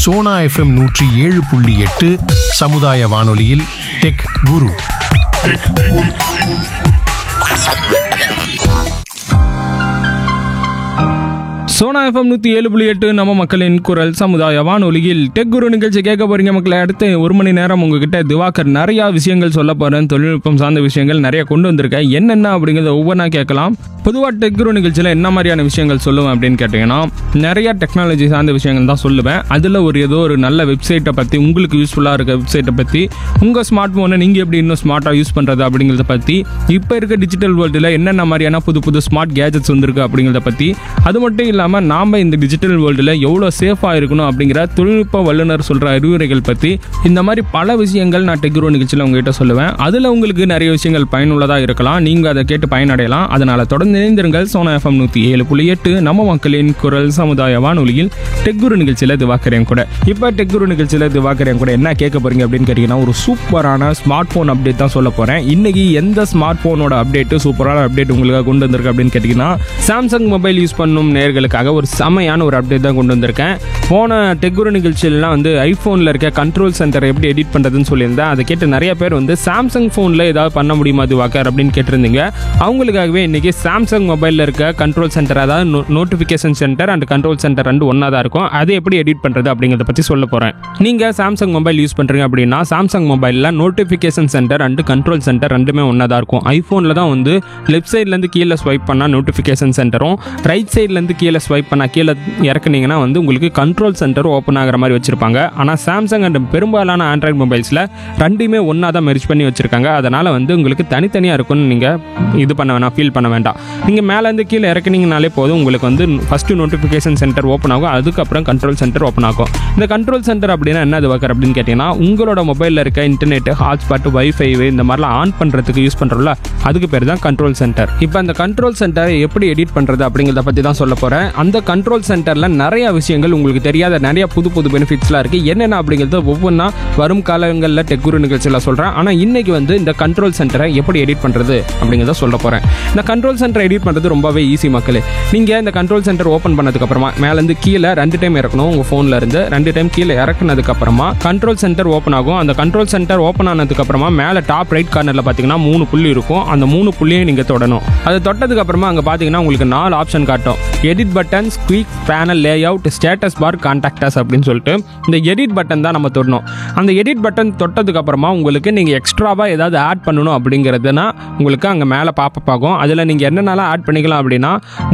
Sona FM நூற்றி ஏழு புள்ளி எட்டு சமுதாய வானொலியில் டெக் குரு சோனா எஃப்எம் நூற்றி ஏழு புள்ளி எட்டு நம்ம மக்களின் குரல் சமுதாய வானொலியில் டெக் குரு நிகழ்ச்சி கேட்க போறீங்க மக்களை அடுத்து ஒரு மணி நேரம் உங்ககிட்ட திவாகர் நிறையா விஷயங்கள் சொல்ல போகிறேன் தொழில்நுட்பம் சார்ந்த விஷயங்கள் நிறைய கொண்டு வந்திருக்கேன் என்னென்ன அப்படிங்கிறத ஒவ்வொன்றா கேட்கலாம் பொதுவாக டெக் குரு நிகழ்ச்சியில் என்ன மாதிரியான விஷயங்கள் சொல்லுவேன் அப்படின்னு கேட்டிங்கன்னா நிறைய டெக்னாலஜி சார்ந்த விஷயங்கள் தான் சொல்லுவேன் அதில் ஒரு ஏதோ ஒரு நல்ல வெப்சைட்டை பற்றி உங்களுக்கு யூஸ்ஃபுல்லாக இருக்க வெப்சைட்டை பற்றி உங்கள் ஸ்மார்ட் ஃபோனை நீங்கள் எப்படி இன்னும் ஸ்மார்ட்டாக யூஸ் பண்ணுறது அப்படிங்கிறத பற்றி இப்போ இருக்க டிஜிட்டல் வேர்ல்டில் என்னென்ன மாதிரியான புது புது ஸ்மார்ட் கேஜெட்ஸ் வந்திருக்கு அப்படிங்கிறத பற்றி அது மட்டும் இல்லாமல் நாம் இந்த டிஜிட்டல் வேர்ல்டில் எவ்வளோ சேஃபாக இருக்கணும் அப்படிங்கிற தொழில்நுட்ப வல்லுநர் சொல்கிற அறிவுரைகள் பற்றி இந்த மாதிரி பல விஷயங்கள் நான் டெக்ரோ நிகழ்ச்சியில் உங்ககிட்ட சொல்லுவேன் அதில் உங்களுக்கு நிறைய விஷயங்கள் பயனுள்ளதாக இருக்கலாம் நீங்கள் அதை கேட்டு பயனடையலாம் அதனால் தொடர்ந்து இணைந்திருங்கள் சோனா எஃப்எம் நூற்றி ஏழு புள்ளி எட்டு நம்ம மக்களின் குரல் சமுதாய வானொலியில் டெக்குரு நிகழ்ச்சியில் திவாக்கரேன் கூட இப்போ டெக்குரு நிகழ்ச்சியில் திவாக்கரேன் கூட என்ன கேட்க போறீங்க அப்படின்னு கேட்டிங்கன்னா ஒரு சூப்பரான ஸ்மார்ட் ஃபோன் அப்டேட் தான் சொல்ல போகிறேன் இன்னைக்கு எந்த ஸ்மார்ட் ஃபோனோட அப்டேட்டு சூப்பரான அப்டேட் உங்களுக்காக கொண்டு வந்திருக்கு அப்படின்னு கேட்டிங்கன்னா சாம்சங் மொபைல் யூஸ் பண்ணும் நேர்களுக்காக ஒரு செமையான ஒரு அப்டேட் தான் கொண்டு வந்திருக்கேன் போன டெக்குரு நிகழ்ச்சியிலாம் வந்து ஐஃபோனில் இருக்க கண்ட்ரோல் சென்டர் எப்படி எடிட் பண்ணுறதுன்னு சொல்லியிருந்தேன் அதை கேட்டு நிறைய பேர் வந்து சாம்சங் ஃபோனில் ஏதாவது பண்ண முடியுமா திவாக்கர் அப்படின்னு கேட்டிருந்தீங்க அவங்களுக்காகவே இன்னைக்கு சாம்சங் மொபைலில் இருக்க கண்ட்ரோல் சென்டர் அதாவது notification centre and control centre ரெண்டு ஒன்றா தான் இருக்கும் அதை எப்படி எடிட் பண்ணுறது அப்படிங்கிறத பற்றி சொல்ல போகிறேன் நீங்கள் சாம்சங் மொபைல் யூஸ் பண்ணுறீங்க அப்படின்னா சாம்சங் மொபைலில் notification centre and control centre ரெண்டுமே ஒன்றா தான் இருக்கும் ஐஃபோனில் தான் வந்து லெஃப்ட் சைட்லேருந்து கீழே ஸ்வைப் பண்ணால் நோட்டிஃபிகேஷன் சென்டரும் ரைட் சைட்லேருந்து கீழே ஸ்வைப் பண்ணால் கீழே இறக்குனீங்கன்னா வந்து உங்களுக்கு கண்ட்ரோல் சென்டர் ஓப்பன் ஆகிற மாதிரி வச்சுருப்பாங்க ஆனால் சாம்சங் அண்ட் பெரும்பாலான ஆண்ட்ராய்டு மொபைல்ஸில் ரெண்டுமே ஒன்றா தான் மெர்ஜ் பண்ணி வச்சுருக்காங்க அதனால் வந்து உங்களுக்கு தனித்தனியாக இருக்கும்னு நீங்கள் இது பண்ண வேணாம் ஃபீல் பண்ண வேண்டாம் நீங்கள் மேலேருந்து கீழே இறக்குனீங்கனாலே போதும் உங்களுக்கு வந்து ஃபஸ்ட்டு நோட்டிஃபிகேஷன் சென்டர் ஓப்பன் ஆகும் அதுக்கப்புறம் கண்ட்ரோல் சென்டர் ஓப்பன் ஆகும் இந்த கண்ட்ரோல் சென்டர் அப்படின்னா என்ன ஒர்க்கர் அப்படின்னு கேட்டிங்கன்னா உங்களோட மொபைலில் இருக்க இன்டர்நெட் ஹாட்ஸ்பாட் வைஃபை இந்த மாதிரிலாம் ஆன் பண்ணுறதுக்கு யூஸ் பண்ணுறோம்ல அதுக்கு பேர் தான் கண்ட்ரோல் சென்டர் இப்போ அந்த கண்ட்ரோல் சென்டரை எப்படி எடிட் பண்ணுறது அப்படிங்கிறத பற்றி தான் சொல்ல போகிறேன் அந்த கண்ட்ரோல் சென்டரில் நிறைய விஷயங்கள் உங்களுக்கு தெரியாத நிறைய புது புது பெனிஃபிட்ஸ்லாம் இருக்குது என்னென்ன அப்படிங்கிறத ஒவ்வொன்றா வரும் காலங்களில் டெக்குரு நிகழ்ச்சியில் சொல்கிறேன் ஆனால் இன்னைக்கு வந்து இந்த கண்ட்ரோல் சென்டரை எப்படி எடிட் பண்ணுறது அப்படிங்கிறத சொல்ல போகிறேன் இந்த கண்ட்ரோல் சென்டர் எடிட் பண்ணுறது ரொம்பவே ஈஸி மக்களே நீங்கள் இந்த கண்ட்ரோல் சென்டர் ஓப்பன் பண்ணதுக்கப்புறமா மேலேருந்து கீழே ரெண்டு டைம் இறக்கணும் உங்கள் ஃபோனில் இருந்து ரெண்டு டைம் கீழே இறக்குனதுக்கப்புறமா கண்ட்ரோல் சென்டர் ஓப்பன் ஆகும் அந்த கண்ட்ரோல் சென்டர் ஓப்பன் ஆனதுக்கப்புறமா மேலே டாப் ரைட் கார்னரில் பார்த்தீங்கன்னா மூணு புள்ளி இருக்கும் அந்த மூணு புள்ளியை நீங்கள் தொடணும் அது தொட்டதுக்கு அப்புறமா அங்கே பார்த்தீங்கன்னா உங்களுக்கு நாலு ஆப்ஷன் காட்டும் edit button quick panel layout status bar contacts அப்படின்னு சொல்லிட்டு இந்த எடிட் பட்டன் தான் நம்ம தொடணும் அந்த எடிட் பட்டன் தொட்டதுக்கு அப்புறமா உங்களுக்கு நீங்கள் எக்ஸ்ட்ராவாக ஏதாவது ஆட் பண்ணணும் அப்படிங்கிறதுனா உங்களுக்கு அங்கே மேலே பாப்பப் ஆகும் அதில் நீங்கள் என்னென்னலாம் ஆட் பண்ணிக்கலாம் அப்படின்னா